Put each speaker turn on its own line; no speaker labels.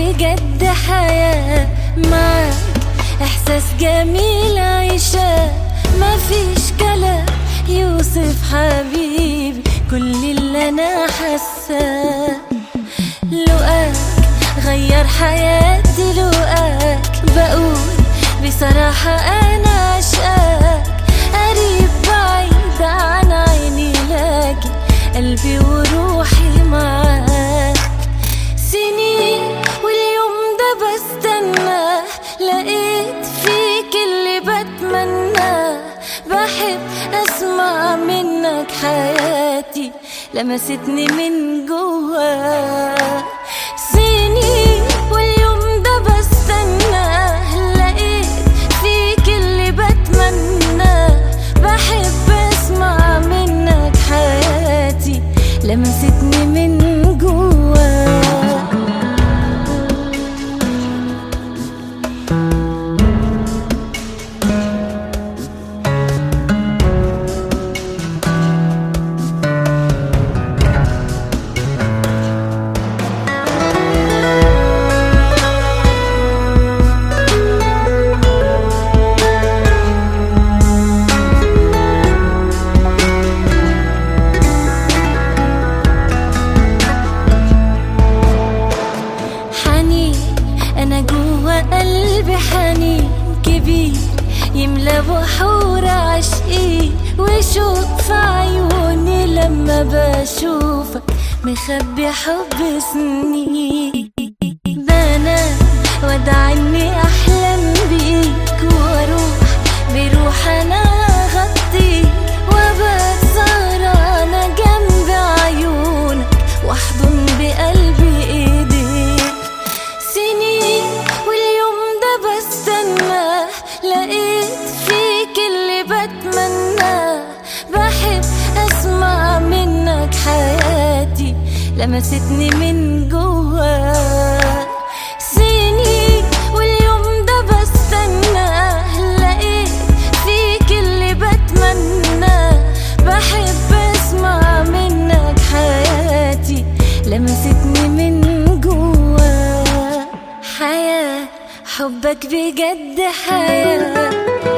بجد حياة معاك إحساس جميل عيشة مفيش كلام يوصف حبيبي كل اللي أنا حاساه لقاك غير حياتي لقاك بقول بصراحة أنا عشقاك قريب بعيد عن عيني لكن قلبي وروحي معاك سنين واليوم ده بستناه لقيت فيك اللي بتمناه بحب اسمع منك حياتي لمستني من جواك سنين واليوم ده بستناه لقيت فيك اللي بتمناه بحب اسمع منك حياتي لمستني من جواك حنين انا جوا قلبي حنين كبير يملى بحور عشقي وشوق في عيوني لما بشوفك مخبي حب سنين ده انا وادعي اني احلم بيك واروح بروح انا اغطيك وابقى سهرانة جنب عيونك واحضن بقلبي ايديك سنين واليوم ده بستناه لقيت فيك اللي بتمناه بحب اسمع منك حياتي لمستني من جواك سنين واليوم ده بستناه لقيت فيك اللي بتمناه بحب اسمع منك حياتي لمستني من جواك حياة حبك بجد حياة